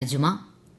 ജുമ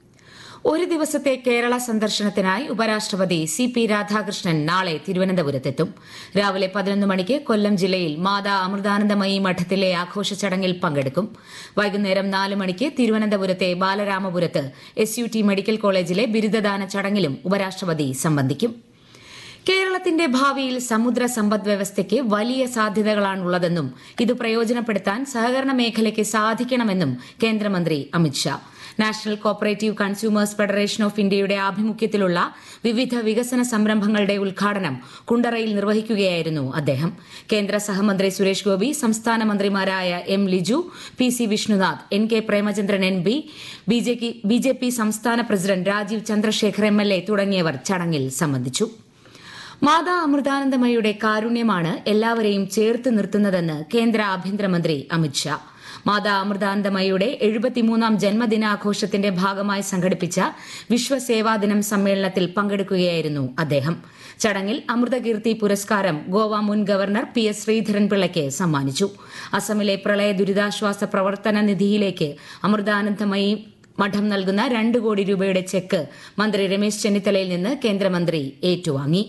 ഒരു ദിവസത്തെ കേരള സന്ദർശനത്തിനായി ഉപരാഷ്ട്രപതി സി പി രാധാകൃഷ്ണൻ നാളെ തിരുവനന്തപുരത്തെത്തും രാവിലെ പതിനൊന്ന് മണിക്ക് കൊല്ലം ജില്ലയിൽ മാതാ അമൃതാനന്ദമയി മഠത്തിലെ ആഘോഷ ചടങ്ങിൽ പങ്കെടുക്കും വൈകുന്നേരം നാല് മണിക്ക് തിരുവനന്തപുരത്തെ ബാലരാമപുരത്ത് എസ് യു ടി മെഡിക്കൽ കോളേജിലെ ബിരുദദാന ചടങ്ങിലും ഉപരാഷ്ട്രപതി സംബന്ധിക്കും കേരളത്തിന്റെ ഭാവിയിൽ സമുദ്ര സമ്പദ് വ്യവസ്ഥയ്ക്ക് വലിയ സാധ്യതകളാണുള്ളതെന്നും ഇത് പ്രയോജനപ്പെടുത്താൻ സഹകരണ മേഖലയ്ക്ക് സാധിക്കണമെന്നും കേന്ദ്രമന്ത്രി Amit Shah national cooperative consumers federation of ഇന്ത്യയുടെ ആഭിമുഖ്യത്തിലുള്ള വിവിധ വികസന സംരംഭങ്ങളുടെ ഉദ്ഘാടനം കുണ്ടറയിൽ നിർവഹിക്കുകയായിരുന്നു അദ്ദേഹം കേന്ദ്ര സഹമന്ത്രി സുരേഷ് ഗോപി സംസ്ഥാന മന്ത്രിമാരായ M Liju P C Vishnunath N K Premachandran M P B J P സംസ്ഥാന president Rajeev Chandrasekhar M L A തുടങ്ങിയവർ ചടങ്ങിൽ സംബന്ധിച്ചു മാതാ അമൃതാനന്ദമയുടെ കാരുണ്യമാണ് എല്ലാവരെയും ചേർത്ത് നിർത്തുന്നതെന്ന് കേന്ദ്ര ആഭ്യന്തരമന്ത്രി അമിത്ഷാ മാതാ അമൃതാനന്ദമയുടെ എഴുപത്തിമൂന്നാം ജന്മദിനാഘോഷത്തിന്റെ ഭാഗമായി സംഘടിപ്പിച്ച വിശ്വസേവാ ദിനം സമ്മേളനത്തിൽ പങ്കെടുക്കുകയായിരുന്നു അദ്ദേഹം ചടങ്ങിൽ അമൃതകീർത്തി പുരസ്കാരം ഗോവ മുൻ ഗവർണർ പി എസ് ശ്രീധരൻപിള്ളയ്ക്ക് സമ്മാനിച്ചു അസമിലെ പ്രളയ ദുരിതാശ്വാസ പ്രവർത്തന നിധിയിലേക്ക് അമൃതാനന്ദമയി മഠം നൽകുന്ന രണ്ട് കോടി രൂപയുടെ ചെക്ക് മന്ത്രി രമേശ് ചെന്നിത്തലയിൽ നിന്ന് കേന്ദ്രമന്ത്രി ഏറ്റുവാങ്ങി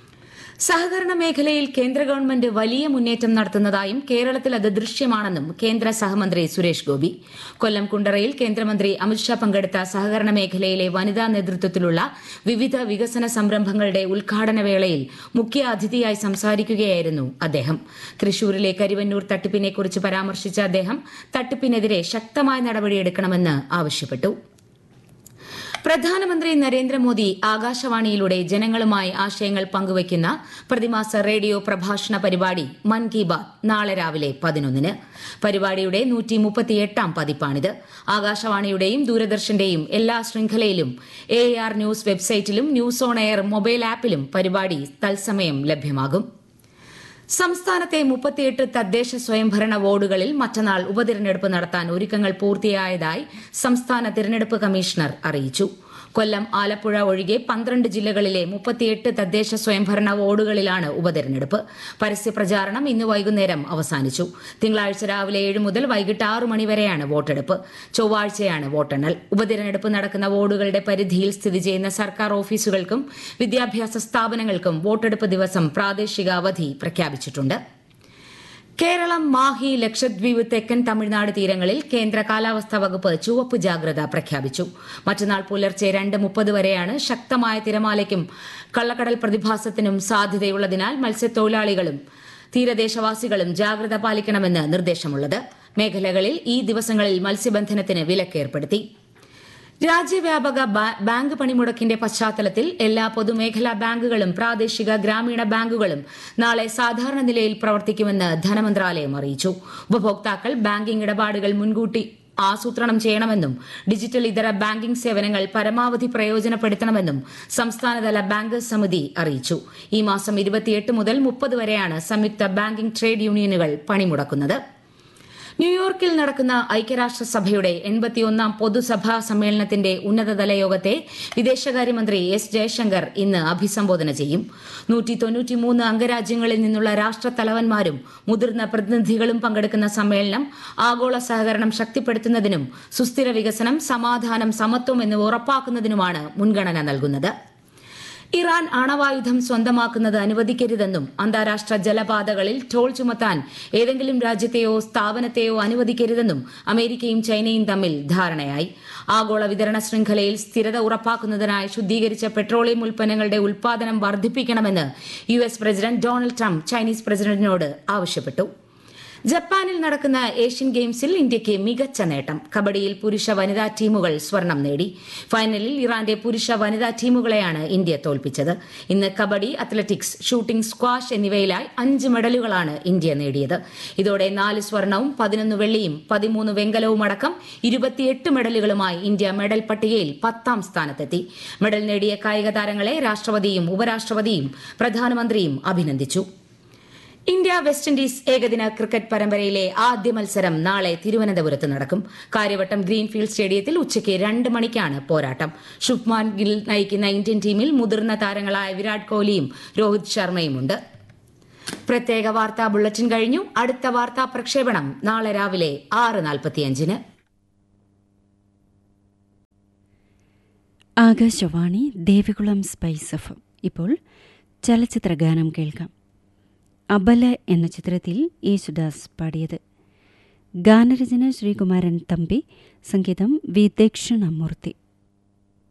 സഹകരണ മേഖലയിൽ കേന്ദ്ര ഗവൺമെന്റ് വലിയ മുന്നേറ്റം നടത്തുന്നതായും കേരളത്തിൽ അത് ദൃശ്യമാണെന്നും കേന്ദ്ര സഹമന്ത്രി സുരേഷ് ഗോപി കൊല്ലം കുണ്ടറയിൽ കേന്ദ്രമന്ത്രി അമിത്ഷാ പങ്കെടുത്ത സഹകരണ മേഖലയിലെ വനിതാ നേതൃത്വത്തിലുള്ള വിവിധ വികസന സംരംഭങ്ങളുടെ ഉദ്ഘാടന വേളയിൽ മുഖ്യ അതിഥിയായി സംസാരിക്കുകയായിരുന്നു അദ്ദേഹം തൃശൂരിലെ കരിവന്നൂർ തട്ടിപ്പിനെക്കുറിച്ച് പരാമർശിച്ച അദ്ദേഹം തട്ടിപ്പിനെതിരെ ശക്തമായ നടപടിയെടുക്കണമെന്ന് ആവശ്യപ്പെട്ടു പ്രധാനമന്ത്രി നരേന്ദ്രമോദി ആകാശവാണിയിലൂടെ ജനങ്ങളുമായി ആശയങ്ങൾ പങ്കുവയ്ക്കുന്ന പ്രതിമാസ റേഡിയോ പ്രഭാഷണ പരിപാടി മൻ കി ബാത് നാളെ രാവിലെ പതിനൊന്നിന് പരിപാടിയുടെ നൂറ്റി മുപ്പത്തിയെട്ടാം പതിപ്പാണിത് ആകാശവാണിയുടെയും ദൂരദർശന്റെയും എല്ലാ ശൃംഖലയിലും എ ആർ ന്യൂസ് വെബ്സൈറ്റിലും ന്യൂസ് ഓൺ എയർ മൊബൈൽ ആപ്പിലും പരിപാടി തത്സമയം ലഭ്യമാകും സംസ്ഥാനത്തെ മുപ്പത്തിയെട്ട് തദ്ദേശ സ്വയംഭരണ വാർഡുകളിൽ മറ്റന്നാൾ ഉപതിരഞ്ഞെടുപ്പ് നടത്താൻ ഒരുക്കങ്ങൾ പൂർത്തിയായതായി സംസ്ഥാന തിരഞ്ഞെടുപ്പ് കമ്മീഷണർ അറിയിച്ചു കൊല്ലം ആലപ്പുഴ ഒഴികെ പന്ത്രണ്ട് ജില്ലകളിലെ മുപ്പത്തിയെട്ട് തദ്ദേശ സ്വയംഭരണ വാർഡുകളിലാണ് ഉപതെരഞ്ഞെടുപ്പ് പരസ്യപ്രചാരണം ഇന്ന് വൈകുന്നേരം അവസാനിച്ചു തിങ്കളാഴ്ച രാവിലെ ഏഴ് മുതൽ വൈകിട്ട് ആറ് മണിവരെയാണ് വോട്ടെടുപ്പ് ചൊവ്വാഴ്ചയാണ് വോട്ടെണ്ണൽ ഉപതെരഞ്ഞെടുപ്പ് നടക്കുന്ന വാർഡുകളുടെ പരിധിയിൽ സ്ഥിതി ചെയ്യുന്ന സർക്കാർ ഓഫീസുകൾക്കും വിദ്യാഭ്യാസ സ്ഥാപനങ്ങൾക്കും വോട്ടെടുപ്പ് ദിവസം പ്രാദേശിക അവധി പ്രഖ്യാപിച്ചിട്ടുണ്ട് കേരളം മാഹി ലക്ഷദ്വീപ് തെക്കൻ തമിഴ്നാട് തീരങ്ങളിൽ കേന്ദ്ര കാലാവസ്ഥാ വകുപ്പ് ചുവപ്പ് ജാഗ്രത പ്രഖ്യാപിച്ചു മറ്റന്നാൾ പുലർച്ചെ രണ്ട് മുപ്പത് വരെയാണ് ശക്തമായ തിരമാലയ്ക്കും കള്ളക്കടൽ പ്രതിഭാസത്തിനും സാധ്യതയുള്ളതിനാൽ മത്സ്യത്തൊഴിലാളികളും തീരദേശവാസികളും ജാഗ്രത പാലിക്കണമെന്ന് നിർദ്ദേശമുള്ളത് മേഖലകളിൽ ഈ ദിവസങ്ങളിൽ മത്സ്യബന്ധനത്തിന് വിലക്കേർപ്പെടുത്തി രാജ്യവ്യാപക ബാങ്ക് പണിമുടക്കിന്റെ പശ്ചാത്തലത്തിൽ എല്ലാ പൊതുമേഖലാ ബാങ്കുകളും പ്രാദേശിക ഗ്രാമീണ ബാങ്കുകളും നാളെ സാധാരണ നിലയിൽ പ്രവർത്തിക്കുമെന്ന് ധനമന്ത്രാലയം അറിയിച്ചു ഉപഭോക്താക്കൾ ബാങ്കിംഗ് ഇടപാടുകൾ മുൻകൂട്ടി ആസൂത്രണം ചെയ്യണമെന്നും ഡിജിറ്റൽ ഇതര ബാങ്കിംഗ് സേവനങ്ങൾ പരമാവധി പ്രയോജനപ്പെടുത്തണമെന്നും സംസ്ഥാനതല ബാങ്കേഴ്സ് സമിതി അറിയിച്ചു ഈ മാസം ഇരുപത്തിയെട്ട് മുതൽ മുപ്പത് വരെയാണ് സംയുക്ത ബാങ്കിംഗ് ട്രേഡ് യൂണിയനുകൾ പണിമുടക്കുന്നത് ന്യൂയോർക്കിൽ നടക്കുന്ന ഐക്യരാഷ്ട്രസഭയുടെ എൺപത്തിയൊന്നാം പൊതുസഭാ സമ്മേളനത്തിന്റെ ഉന്നതതല യോഗത്തെ വിദേശകാര്യമന്ത്രി എസ് ജയശങ്കർ ഇന്ന് അഭിസംബോധന ചെയ്യും നൂറ്റി തൊണ്ണൂറ്റിമൂന്ന് അംഗരാജ്യങ്ങളിൽ നിന്നുള്ള രാഷ്ട്രത്തലവന്മാരും മുതിർന്ന പ്രതിനിധികളും പങ്കെടുക്കുന്ന സമ്മേളനം ആഗോള സഹകരണം ശക്തിപ്പെടുത്തുന്നതിനും സുസ്ഥിര വികസനം സമാധാനം സമത്വം എന്നിവ ഉറപ്പാക്കുന്നതിനുമാണ് മുൻഗണന നൽകുന്നത് ഇറാൻ ആണവായുധം സ്വന്തമാക്കുന്നത് അനുവദിക്കരുതെന്നും അന്താരാഷ്ട്ര ജലപാതകളിൽ ടോൾ ചുമത്താൻ ഏതെങ്കിലും രാജ്യത്തെയോ സ്ഥാപനത്തെയോ അനുവദിക്കരുതെന്നും അമേരിക്കയും ചൈനയും തമ്മിൽ ധാരണയായി ആഗോള വിതരണ ശൃംഖലയിൽ സ്ഥിരത ഉറപ്പാക്കുന്നതിനായി ശുദ്ധീകരിച്ച പെട്രോളിയം ഉൽപ്പന്നങ്ങളുടെ ഉൽപാദനം വർദ്ധിപ്പിക്കണമെന്ന് U S president Donald Trump Chinese പ്രസിഡന്റിനോട് ആവശ്യപ്പെട്ടു ജപ്പാനിൽ നടക്കുന്ന ഏഷ്യൻ ഗെയിംസിൽ ഇന്ത്യയ്ക്ക് മികച്ച നേട്ടം കബഡിയിൽ പുരുഷ വനിതാ ടീമുകൾ സ്വർണം നേടി ഫൈനലിൽ ഇറാന്റെ പുരുഷ വനിതാ ടീമുകളെയാണ് ഇന്ത്യ തോൽപ്പിച്ചത് ഇന്ന് കബഡി അത്ലറ്റിക്സ് ഷൂട്ടിംഗ് സ്ക്വാഷ് എന്നിവയിലായി അഞ്ച് മെഡലുകളാണ് ഇന്ത്യ നേടിയത് ഇതോടെ നാല് സ്വർണവും പതിനൊന്ന് വെള്ളിയും പതിമൂന്ന് വെങ്കലവും അടക്കം ഇരുപത്തിയെട്ട് മെഡലുകളുമായി ഇന്ത്യ മെഡൽ പട്ടികയിൽ പത്താം സ്ഥാനത്തെത്തി മെഡൽ നേടിയ കായിക താരങ്ങളെ രാഷ്ട്രപതിയും ഉപരാഷ്ട്രപതിയും പ്രധാനമന്ത്രിയും അഭിനന്ദിച്ചു ഇന്ത്യ വെസ്റ്റ് ഇൻഡീസ് ഏകദിന ക്രിക്കറ്റ് പരമ്പരയിലെ ആദ്യ മത്സരം നാളെ തിരുവനന്തപുരത്ത് നടക്കും കാര്യവട്ടം ഗ്രീൻഫീൽഡ് സ്റ്റേഡിയത്തിൽ ഉച്ചയ്ക്ക് രണ്ട് മണിക്കാണ് പോരാട്ടം ശുഭ്മാൻ ഗിൽ നയിക്കുന്ന ഇന്ത്യൻ ടീമിൽ മുതിർന്ന താരങ്ങളായ വിരാട് കോഹ്ലിയും രോഹിത് ശർമ്മയുമുണ്ട് പ്രത്യേക വാർത്താ ബുള്ളറ്റിൻ കഴിഞ്ഞു അടുത്ത വാർത്താ പ്രക്ഷേപണം നാളെ രാവിലെ ആറ് നാൽപ്പത്തിയഞ്ചിന് ആകാശവാണി ദേവികുളം സ്പൈസ് എഫ് ഇപ്പോൾ ചലച്ചിത്ര ഗാനം കേൾക്കാം അബല എന്ന ചിത്രത്തിൽ യേശുദാസ് പാടിയത് ഗാനരചന ശ്രീകുമാരൻ തമ്പി സംഗീതം വി ദക്ഷിണമൂർത്തി